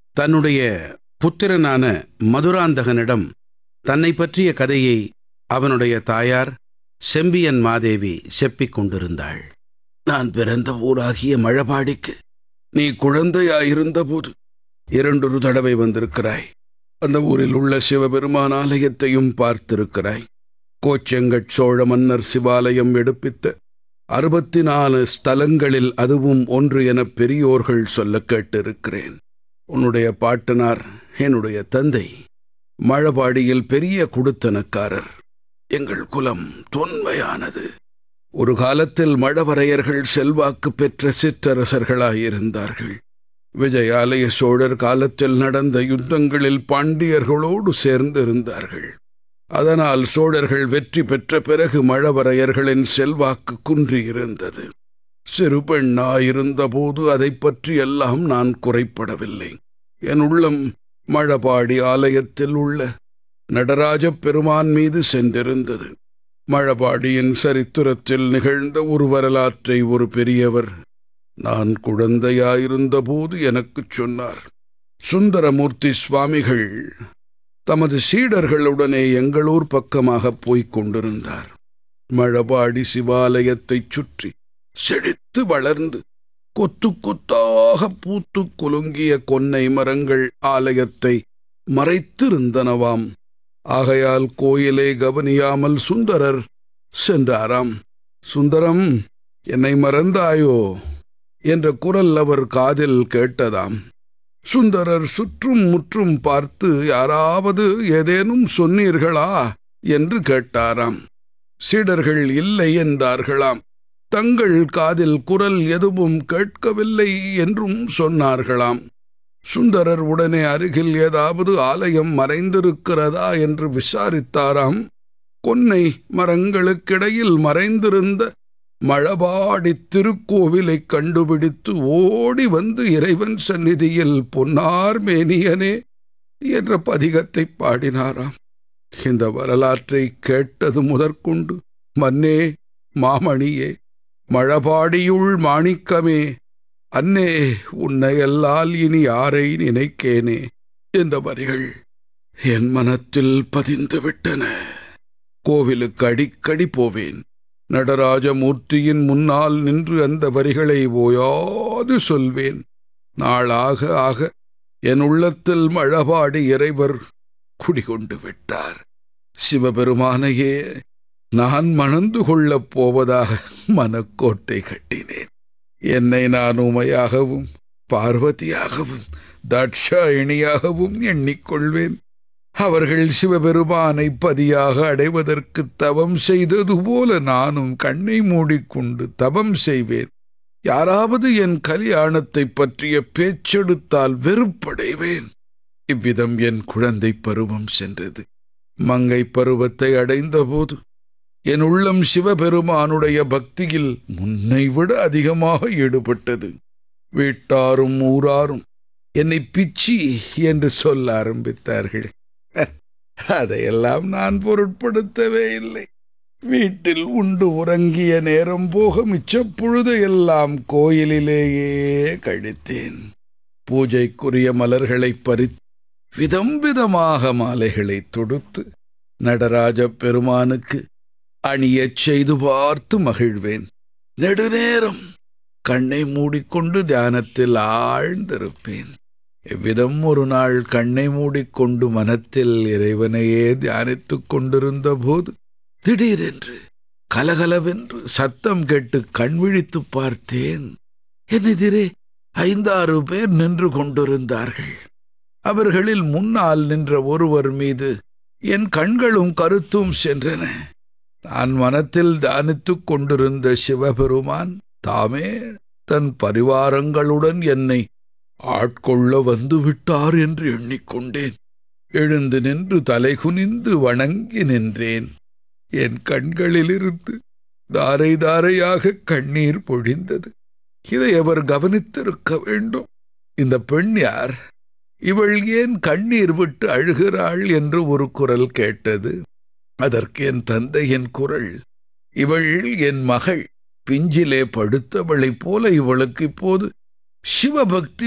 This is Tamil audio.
தன்னுடைய புத்திரனான மதுராந்தகனிடம் தன்னை பற்றிய கதையை அவனுடைய தாயார் செம்பியன் மாதேவி செப்பிக் கொண்டிருந்தாள் நான் பிறந்த ஊராகிய மழபாடிக்கு நீ குழந்தையாயிருந்தபோது இரண்டொரு தடவை வந்திருக்கிறாய் அந்த ஊரில் உள்ள சிவபெருமான் ஆலயத்தையும் பார்த்திருக்கிறாய் கோச்செங்கட் சோழ மன்னர் சிவாலயம் எடுப்பித்த அறுபத்தி நாலு ஸ்தலங்களில் அதுவும் ஒன்று என பெரியோர்கள் சொல்ல கேட்டிருக்கிறேன் உன்னுடைய பாட்டனார் என்னுடைய தந்தை மழபாடியில் பெரிய குடுத்தனக்காரர் எங்கள் குலம் தொன்மையானது ஒரு காலத்தில் மழவரையர்கள் செல்வாக்கு பெற்ற சிற்றரசர்களாயிருந்தார்கள் விஜயாலய சோழர் காலத்தில் நடந்த யுத்தங்களில் பாண்டியர்களோடு சேர்ந்திருந்தார்கள் அதனால் சோழர்கள் வெற்றி பெற்ற பிறகு மழவரையர்களின் செல்வாக்கு குன்றியிருந்தது சிறு பெண்ணாயிருந்தபோது அதை பற்றி எல்லாம் நான் குறைப்படவில்லை என் உள்ளம் மழபாடி ஆலயத்தில் உள்ள நடராஜப் பெருமான் மீது சென்றிருந்தது மழபாடியின் சரித்திரத்தில் நிகழ்ந்த ஒரு வரலாற்றை ஒரு பெரியவர் நான் குழந்தையாயிருந்தபோது எனக்குச் சொன்னார் சுந்தரமூர்த்தி சுவாமிகள் தமது சீடர்களுடனே எங்களூர் பக்கமாக போய்க் கொண்டிருந்தார் மழபாடி சிவாலயத்தைச் சுற்றி செழித்து வளர்ந்து கொத்து கொத்தாக பூத்து குலுங்கிய கொன்னை மரங்கள் ஆலயத்தை மறைத்திருந்தனவாம் ஆகையால் கோயிலை கவனியாமல் சுந்தரர் சென்றாராம் சுந்தரம் என்னை மறந்தாயோ என்ற குரல் அவர் காதில் கேட்டதாம் சுந்தரர் சுற்றும் முற்றும் பார்த்து யாராவது ஏதேனும் சொன்னீர்களா என்று கேட்டாராம் சீடர்கள் இல்லை என்றார்களாம் தங்கள் காதில் குரல் எதுவும் கேட்கவில்லை என்றும் சொன்னார்களாம் சுந்தரர் உடனே அருகில் ஏதாவது ஆலயம் மறைந்திருக்கிறதா என்று விசாரித்தாராம் கொன்னை மரங்களுக்கிடையில் மறைந்திருந்த மழபாடி திருக்கோவிலைக் கண்டுபிடித்து ஓடி வந்து இறைவன் சந்நிதியில் பொன்னார் மேனியனே என்ற பதிகத்தை பாடினாராம் இந்த வரலாற்றை கேட்டது முதற்கொண்டு மன்னே மாமணியே மழபாடியுள் மாணிக்கமே அன்னே உன்னையல்லால் இனி யாரை நினைக்கேனே என்ற வரிகள் என் மனத்தில் பதிந்து விட்டன கோவிலுக்கு அடிக்கடி போவேன் நடராஜமூர்த்தியின் முன்னால் நின்று அந்த வரிகளை ஓயாது சொல்வேன் நாளாக ஆக என் உள்ளத்தில் மழபாடி இறைவர் குடிகொண்டு விட்டார் சிவபெருமானையே நான் மணந்து கொள்ளப் போவதாக மனக்கோட்டை கட்டினேன் என்னை நான் உமையாகவும் பார்வதியாகவும் தட்சாயிணியாகவும் எண்ணிக்கொள்வேன் அவர்கள் சிவபெருமானை பதியாக அடைவதற்கு தவம் செய்தது போல நானும் கண்ணை மூடிக்கொண்டு தவம் செய்வேன் யாராவது என் கல்யாணத்தை பற்றிய பேச்செடுத்தால் வெறுப்படைவேன் இவ்விதம் என் குழந்தை பருவம் சென்றது மங்கை பருவத்தை அடைந்தபோது என் உள்ளம் சிவபெருமானுடைய பக்தியில் முன்னை விட அதிகமாக ஈடுபட்டது வீட்டாரும் ஊராரும் என்னை பிச்சி என்று சொல்ல ஆரம்பித்தார்கள் அதையெல்லாம் நான் பொருட்படுத்தவே இல்லை வீட்டில் உண்டு உறங்கிய நேரம் போக மிச்சப் பொழுதையெல்லாம் கோயிலிலேயே கழித்தேன் பூஜைக்குரிய மலர்களைப் பறித்து விதம் விதமாக மாலைகளை தொடுத்து நடராஜ பெருமானுக்கு அணியச் செய்து பார்த்து மகிழ்வேன் நெடுநேரம் கண்ணை மூடிக்கொண்டு தியானத்தில் ஆழ்ந்திருப்பேன் இவ்விதம் ஒரு நாள் கண்ணை மூடிக்கொண்டு மனத்தில் இறைவனையே தியானித்துக் கொண்டிருந்த போது திடீரென்று கலகலவென்று சத்தம் கேட்டு கண் விழித்துப் பார்த்தேன் என் எதிரே ஐந்தாறு பேர் நின்று கொண்டிருந்தார்கள் அவர்களில் முன்னால் நின்ற ஒருவர் மீது என் கண்களும் கருத்தும் சென்றன நான் மனத்தில் தியானித்துக் கொண்டிருந்த சிவபெருமான் தாமே தன் பரிவாரங்களுடன் என்னை ஆட்கொள்ள வந்து விட்டார் என்று எண்ணிக்கொண்டேன் எழுந்து நின்று தலைகுனிந்து வணங்கி நின்றேன் என் கண்களிலிருந்து தாரை தாரையாக கண்ணீர் பொழிந்தது இதை அவர் கவனித்திருக்க வேண்டும் இந்த பெண் யார் இவள் ஏன் கண்ணீர் விட்டு அழுகிறாள் என்று ஒரு குரல் கேட்டது அதற்கு என் தந்தையின் குரல் இவள் என் மகள் பிஞ்சிலே படுத்தவளைப் போல இவளுக்கு இப்போது சிவபக்தி